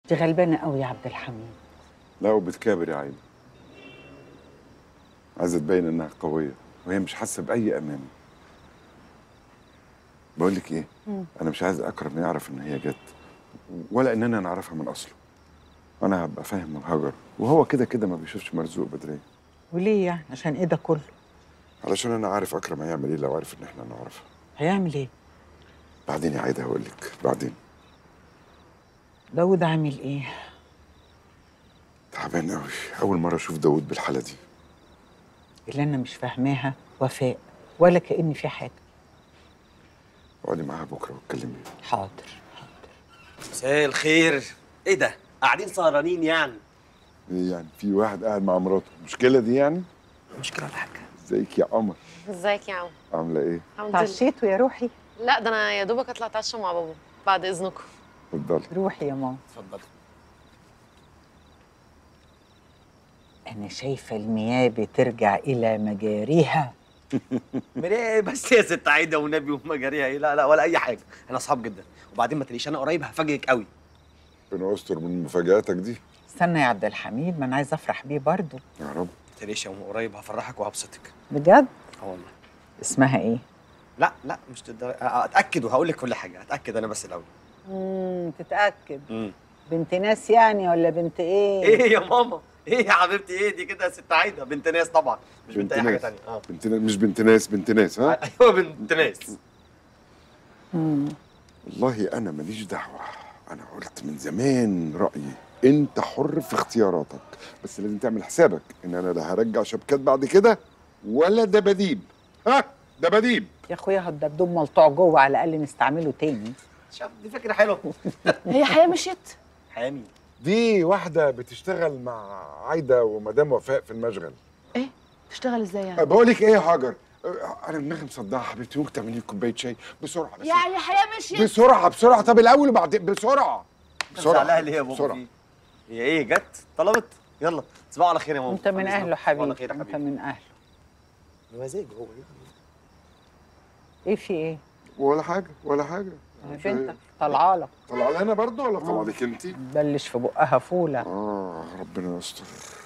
دي غلبانه قوي يا عبد الحميد لا وبتكابر يا عيني عايزه تبين انها قويه وهي مش حاسه باي امان بقول لك ايه انا مش عايز اكرم يعرف ان هي جت ولا اننا نعرفها من اصله انا هبقى فاهم من هجر وهو كده كده ما بيشوفش مرزوق بدريه وليه يعني عشان ايه ده كله علشان انا عارف اكرم هيعمل ايه لو عارف ان احنا نعرفها هيعمل ايه بعدين يا عايده هقول لك بعدين داود عامل ايه تعبان قوي اول مره اشوف داوود بالحاله دي اللي انا مش فاهماها وفاء ولا كأن في حاجه اقعدي معاها بكره واتكلمي حاضر مساء الخير ايه ده قاعدين سهرانين يعني ايه يعني في واحد قاعد مع مراته المشكله دي يعني مشكله ولا حاجه ازيك يا قمر ازيك يا عم عامله ايه الحمد لله اتعشيتوا يا روحي لا ده انا يا دوبك اطلع اتعشى مع بابا بعد اذنكم اتفضلي روحي يا ماما اتفضل انا شايفه المياه بترجع الى مجاريها من ايه بس يا ست عايده والنبي وما جاريها ايه لا لا ولا اي حاجه احنا اصحاب جدا وبعدين ما تقليش انا قريب هفاجئك قوي ربنا يستر من مفاجاتك دي استنى يا عبد الحميد ما انا عايزه افرح بيه برضه يا رب ما تقليش يا ام قريب هفرحك وهبسطك بجد اه والله اسمها ايه لا لا مش تقدر اتاكد وهقول لك كل حاجه اتاكد انا بس الاول امم تتاكد امم بنت ناس يعني ولا بنت ايه ايه يا ماما ايه يا حبيبتي ايه دي كده يا ست عايده بنت ناس طبعا مش بنت, بنت اي حاجه ناس. تانية اه بنت نا- مش بنت ناس بنت ناس ها ايوه بنت ناس مم. والله انا ماليش دعوه انا قلت من زمان رايي انت حر في اختياراتك بس لازم تعمل حسابك ان انا لا هرجع شبكات بعد كده ولا دباديب ها دباديب يا اخويا هو الدبدوب ملطوع جوه على الاقل نستعمله تاني شاف دي فكره حلوه هي حياه مشيت حامي دي واحده بتشتغل مع عايده ومدام وفاء في المشغل ايه تشتغل ازاي يعني بقول لك ايه يا هاجر أه، انا دماغي مصدعه حبيبتي ممكن تعملي لي كوبايه شاي بسرعه بس يعني حياه مشيت بسرعه بسرعه طب الاول وبعدين بسرعه زعلها ليه يا بابا بسرعه فيه؟ هي ايه جت طلبت يلا تصبحوا على خير يا ماما انت من عن إذنك. اهله تصبحوا على حبيبي خير يا انت حبيبي من اهله بمزاجه هو ايه في ايه ولا حاجه ولا حاجه بنتك طالعه لك طلع لنا برضه ولا طلع لك انت؟ بلش في بقها فوله اه ربنا يستر